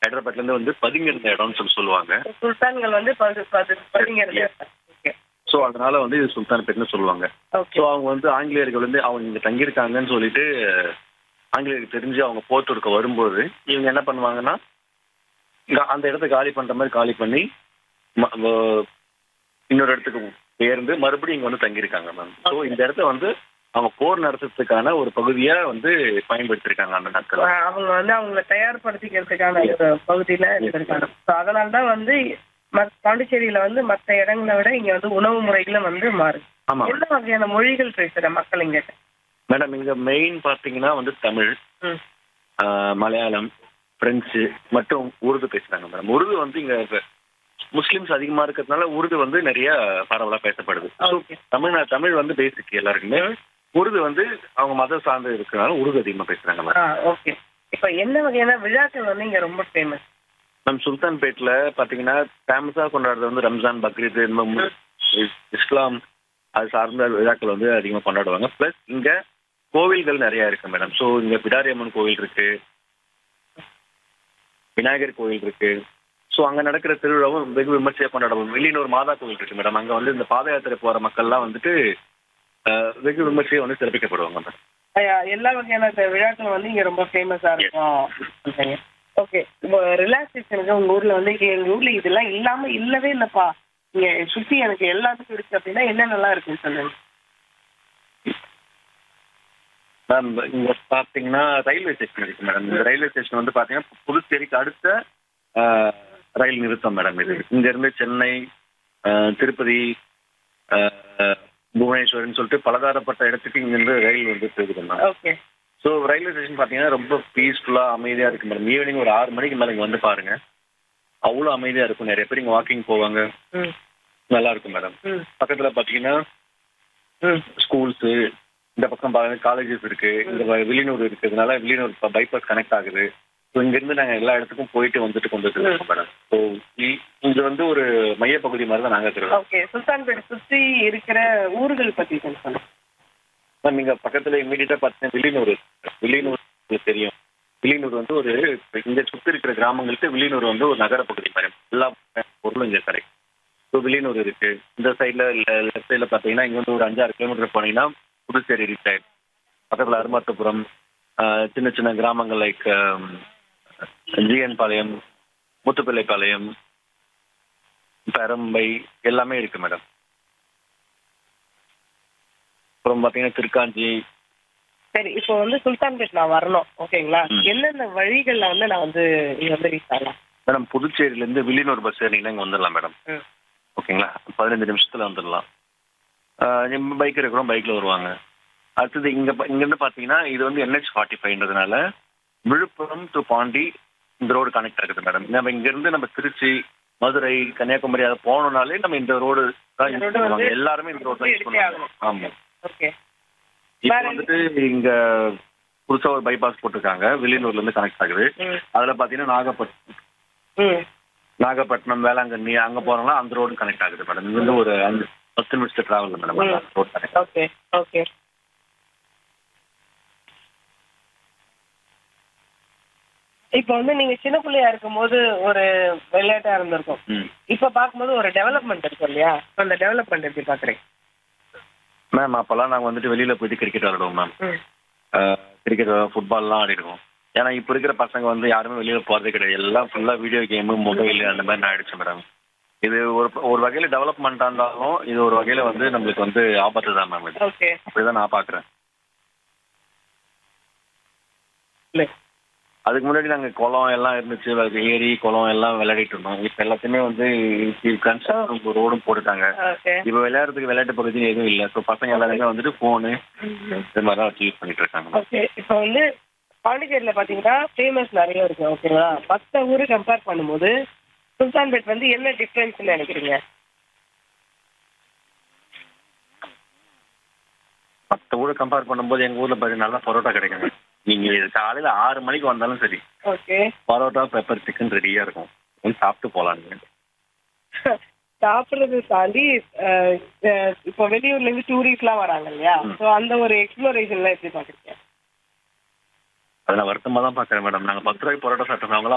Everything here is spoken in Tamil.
ஹைதராபாத்ல இருந்து வந்து பதுங்கியிருந்த இடம்னு சொல்லி சொல்லுவாங்க சுல்தான்கள் வந்து பது பது பதிங்கிறது ஓகே ஸோ அதனால வந்து இது சுல்தான்பேட்னு சொல்லுவாங்க ஓகே ஸோ அவங்க வந்து ஆங்கிலேயர்கள் வந்து அவங்க இங்க தங்கியிருக்காங்கன்னு சொல்லிட்டு ஆங்கிலேயருக்கு தெரிஞ்சு அவங்க போர் தொடுக்க வரும்போது இவங்க என்ன பண்ணுவாங்கன்னா இங்க அந்த இடத்த காலி பண்ற மாதிரி காலி பண்ணி ம- வ- இன்னொரு இடத்துக்கு பெயர்ந்து மறுபடியும் இங்க வந்து தங்கியிருக்காங்க மேம் ஸோ இந்த இடத்த வந்து அவங்க போர் நடத்துறதுக்கான ஒரு பகுதியா வந்து பயன்படுத்திருக்காங்க அந்த நாட்கள் அவங்க வந்து அவங்கள தயார்படுத்திக்கிறதுக்கான ஒரு பகுதியில இருந்திருக்காங்க ஸோ அதனால தான் வந்து மத் பாண்டிச்சேரியில வந்து மற்ற இடங்களை விட இங்க வந்து உணவு முறைகளும் வந்து மாறுது ஆமா என்ன வகையான மொழிகள் பேசுற மக்கள் இங்க மேடம் இங்க மெயின் பாத்தீங்கன்னா வந்து தமிழ் ம். ஆஹ் மலையாளம் பிரெஞ்சு மற்றும் உருது பேசுறாங்க மேடம் உருது வந்து இங்க இப்ப முஸ்லிம்ஸ் அதிகமா இருக்கிறதுனால உருது வந்து நிறைய பரவலா பேசப்படுது ஸோ ஓகே தமிழ் தமிழ் வந்து பேசிக் எல்லாருக்குமே உருது வந்து அவங்க மதம் சார்ந்து இருக்கிறனால உருது அதிகமா பேசுறாங்க மேடம் ஆ ஓகே இப்போ என்ன வகையான விழாக்கள் வந்து இங்க ரொம்ப ஃபேமஸ் மேம் சுல்தான்பேட்ல பாத்தீங்கன்னா ஃபேமஸா கொண்டாடுறது வந்து ரம்ஜான் பக்ரீத் இந்த மாதிரி மு- இஸ்- இஸ்லாம் அது சார்ந்த விழாக்கள் வந்து அதிகமா கொண்டாடுவாங்க பிளஸ் இங்க கோவில்கள் நிறைய இருக்கு மேடம் ஸோ இங்க பிடாரி அம்மன் கோவில் இருக்கு விநாயகர் கோவில் இருக்கு ஸோ அங்க நடக்கிற திருவிழாவும் வெகு விமர்சையா கொண்டாடுவோம் வெளியினூர் மாதா கோவில் இருக்கு மேடம் அங்க வந்து இந்த பாத யாத்திரை போற மக்கள்லாம் வந்துட்டு அஹ், வெகு விமர்சையா வந்து சிறப்பிக்கப்படுவாங்க மேடம் எல்லா வகையான த- விழாக்களும் வந்து இங்க ரொம்ப ஃபேமஸா இருக்கும் ஓகே இப்போ ரிலாக்ஸேஷனுக்கு உங்க ஊர்ல வந்து இங்க எங்க ஊர்ல இதெல்லாம் இல்லாம இல்லவே இல்லப்பா இங்க சுத்தி எனக்கு எல்லாத்துக்கும் இருக்கு அப்படின்னா என்னென்னலாம் இருக்குன்னு சொல்லுங்க மேம் இங்க பாத்தீங்கன்னா ரயில்வே ஸ்டேஷன் இருக்கு மேடம் இந்த ரயில்வே ஸ்டேஷன் வந்து பாத்தீங்கன்னா புதுச்சேரிக்கு அடுத்த ஆஹ், ரயில் நிறுத்தம் மேடம் இது இங்க இருந்து சென்னை ஆஹ், திருப்பதி ஆஹ், புவனேஸ்வர்னு சொல்லிட்டு பலதாரப்பட்ட இடத்துக்கு இங்க இருந்து ரயில் வந்து போகுது ma'am okay so railway station பாத்தீங்கன்னா ரொம்ப பீஸ்ஃபுல்லா அமைதியா இருக்கு மேடம் ஈவினிங் ஒரு ஆறு மணிக்கு மேல இங்க வந்து பாருங்க அவ்வளோ அமைதியா இருக்கும் நிறைய பேர் இங்க வாக்கிங் போவாங்க ம் நல்லா இருக்கும் மேடம் ம் பக்கத்துல பாத்தீங்கன்னா ம் ஸ்கூல்ஸு இந்த பக்கம் காலேஜஸ் இருக்கு இந்த வ- வில்லியனூர் இருக்கிறதுனால வில்லியனூர் பைபாஸ் கனெக்ட் ஆகுது ஸோ இங்கேருந்து நாங்கள் எல்லா இடத்துக்கும் போயிட்டு வந்துட்டு கொண்டு இருக்கோம் மேடம் ஸோ இது வந்து ஒரு மையப்பகுதி மாதிரி தான் நாங்கள் இருக்கிறோம் ஓகே சுல்தான்பேட் சுத்தி இருக்கிற ஊர்கள் பத்தி கொஞ்சம் சொல்லுங்க மேம் இங்கே பக்கத்தில் இமீடியட்டாக பார்த்தீங்கன்னா வில்லியனூர் இருக்கு. வில்லியனூர் உங்களுக்கு தெரியும் வில்லியனூர் வந்து ஒரு இங்கே சுற்றி இருக்கிற கிராமங்களுக்கு வில்லியனூர் வந்து ஒரு நகர பகுதி மாதிரி எல்லா பொருளும் இங்கே கிடைக்கும் ஸோ வில்லியனூர் இருக்கு இந்த சைடில் லெஃப்ட் சைடில் பார்த்தீங்கன்னா இங்கே வந்து ஒரு அஞ்சாறு கிலோமீட்டர் போனீங்கன்னா புதுச்சேரி ரீச் ஆயிடும் பக்கத்தில் அருமாத்தபுரம் ஆஹ், சின்ன சின்ன கிராமங்கள் லைக் ஜிஎன் பாளையம் முத்துப்பிள்ளைப்பாளையம் பெரம்பை எல்லாமே இருக்கு மேடம் அப்புறம் பார்த்தீங்கன்னா திருக்காஞ்சி சரி இப்போ வந்து சுல்தான்பேட் நான் வரணும் ஓகேங்களா ம். எந்தெந்த வழிகள்ல வந்து நான் வந்து இங்க வந்து ரீச் ஆகலாம் மேடம் புதுச்சேரியிலேருந்து வில்லியனூர் பஸ் ஏறினீங்கன்னா இங்கே வந்துடலாம் மேடம் ம். ஓகேங்களா பதினஞ்சு நிமிஷத்தில் வந்துடலாம் பைக் இருக்கிறோம் பைக்கில் வருவாங்க அடுத்தது இங்கே இங்கேருந்து பார்த்தீங்கன்னா இது வந்து என்ஹெச் ஃபார்ட்டி ஃபைவ்ன்றதுனால விழுப்புரம் டு பாண்டி இந்த ரோடு கனெக்ட் ஆகுது மேடம் நம்ம இங்கேருந்து நம்ம திருச்சி மதுரை கன்னியாகுமரி அதை போகணுன்னாலே நம்ம இந்த ரோடு தான் இந்த யூஸ் road பண்ணுவாங்க வந்து எல்லாருமே இந்த ரோடு தான் யூஸ் எடுத்தே பண்ணுவாங்க ஆகணும். ஆமாம் ஓகே இப்போ வேற வந்துட்டு இங்கே புதுசாக ஒரு பைபாஸ் போட்டிருக்காங்க வில்லியனூர்லேருந்து கனெக்ட் ஆகுது ம் அதில் பார்த்தீங்கன்னா நாகப்பட்டினம் ம் நாகப்பட்டினம் வேளாங்கண்ணி அங்க போறோம்னா அந்த ரோடு கனெக்ட் ஆகுது மேடம் இது வந்து ஒரு அஞ்சு பத்து நிமிஷம் டிராவல் மேடம் ம். ரோட் கனெக்ட் ஓகே ஓகே இப்போ வந்து நீங்க சின்ன பிள்ளையா இருக்கும்போது ஒரு விளையாட்டா இருந்திருக்கும் ம் இப்ப பார்க்கும்போது ஒரு டெவலப்மெண்ட் இருக்கும் இல்லையா So, அந்த டெவலப்மெண்ட் எப்படி பாக்குறீங்க மேம் அப்போல்லாம் நாங்கள் வந்துட்டு வெளியில போயிட்டு கிரிக்கெட் விளாடுவோம் மேம் ம் கிரிக்கெட் ஃபுட்பால்லாம் ஆடிடுவோம் ஏன்னா இப்போ இருக்கிற பசங்க வந்து யாருமே வெளியில போறதே கிடையாது எல்லாம் ஃபுல்லா வீடியோ கேமு மொபைல் அந்த மாதிரி ஆயிடுச்சு மேடம் இது ஒரு ஒரு வகையில டெவலப்மெண்ட்டாக இருந்தாலும் இது ஒரு வகையில வந்து நம்மளுக்கு வந்து ஆபத்து தான் மேம் இது ஓகே அப்படிதான் நான் பாக்குறேன் இல்லை அதுக்கு முன்னாடி நாங்கள் குளம் எல்லாம் இருந்துச்சு அதுக்கு ஏரி குளம் எல்லாம் விளையாடிட்டு இருந்தோம் இப்போ எல்லாத்தையுமே வந்து கன்ஸ்ட்ரக்ஷன் ரோடும் போட்டுட்டாங்க ஓகே இப்போ விளையாடுறதுக்கு விளையாட்டு பகுதி எதுவும் இல்லை ஸோ பசங்க எல்லாருமே வந்துட்டு ஃபோனு இது மாதிரி தான் வச்சு யூஸ் பண்ணிட்டு இருக்காங்க ஓகே இப்போ வந்து பாண்டிச்சேரியில் பார்த்தீங்கன்னா ஃபேமஸ் நிறைய இருக்கு ஓகேங்களா மற்ற ஊரை கம்பேர் பண்ணும்போது சுல்தான்பேட் வந்து என்ன டிஃப்ரென்ஸ்னு நினைக்கிறீங்க மற்ற ஊரை கம்பேர் பண்ணும்போது எங்கள் ஊரில் பாருங்க நல்லா பரோட்டா கிடைக்குங்க நீங்கள் காலையில் ஆறு மணிக்கு வந்தாலும் சரி ஓகே பரோட்டா பெப்பர் சிக்கன் ரெடியாக இருக்கும் வந்து சாப்பிட்டு போகலாம் நீங்கள் சாப்பிட்றது தாண்டி அஹ், அஹ், இப்போ வெளியூர்ல இருந்து டூரிஸ்ட்லாம் வராங்க இல்லையா ம். ஸோ அந்த ஒரு எக்ஸ்ப்ளோரேஷன்லாம் எப்படி பார்க்குறீங்க அதை நான் வருத்தமாக தான் பார்க்குறேன் மேடம் நாங்கள் பத்து ரூபாய்க்கு பரோட்டா சாப்பிட்டோம்